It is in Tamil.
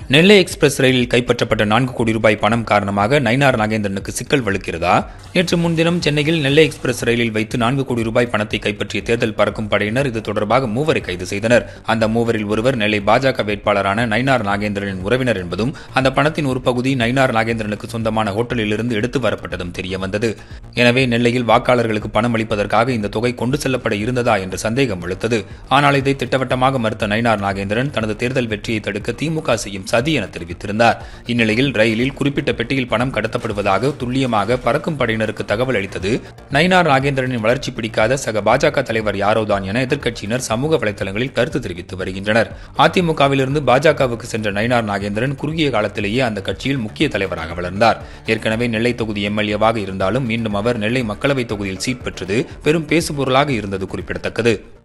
நெல்லை எக்ஸ்பிரஸ் ரயிலில் கைப்பற்றப்பட்ட நான்கு கோடி ரூபாய் பணம் காரணமாக நயினார் நாகேந்திரனுக்கு சிக்கல் வலுக்கிறதா நேற்று முன்தினம் சென்னையில் நெல்லை எக்ஸ்பிரஸ் ரயிலில் வைத்து நான்கு கோடி ரூபாய் பணத்தை கைப்பற்றிய தேர்தல் பறக்கும் படையினர் இது தொடர்பாக மூவரை கைது செய்தனர் அந்த மூவரில் ஒருவர் நெல்லை பாஜக வேட்பாளரான நயினார் நாகேந்திரனின் உறவினர் என்பதும் அந்த பணத்தின் ஒரு பகுதி நயினார் நாகேந்திரனுக்கு சொந்தமான ஹோட்டலிலிருந்து எடுத்து வரப்பட்டதும் தெரிய வந்தது எனவே நெல்லையில் வாக்காளர்களுக்கு பணம் அளிப்பதற்காக இந்த தொகை கொண்டு செல்லப்பட இருந்ததா என்ற சந்தேகம் எழுத்தது ஆனால் இதை திட்டவட்டமாக மறுத்த நயினார் நாகேந்திரன் தனது தேர்தல் வெற்றியை தடுக்க திமுக செய்யும் சதி என தெரிவித்திருந்தார் இந்நிலையில் ரயிலில் குறிப்பிட்ட பெட்டியில் பணம் கடத்தப்படுவதாக துல்லியமாக பறக்கும் படையினருக்கு தகவல் அளித்தது நயினார் நாகேந்திரனின் வளர்ச்சி பிடிக்காத சக பாஜக தலைவர் யாரோதான் என எதிர்க்கட்சியினர் சமூக வலைதளங்களில் கருத்து தெரிவித்து வருகின்றனர் அதிமுகவிலிருந்து பாஜகவுக்கு சென்ற நயினார் நாகேந்திரன் குறுகிய காலத்திலேயே அந்த கட்சியில் முக்கிய தலைவராக வளர்ந்தார் ஏற்கனவே நெல்லை தொகுதி எம்எல்ஏவாக இருந்தாலும் மீண்டும் அவர் நெல்லை மக்களவை தொகுதியில் சீட் பெற்றது பெரும் பேசுபொருளாக இருந்தது குறிப்பிடத்தக்கது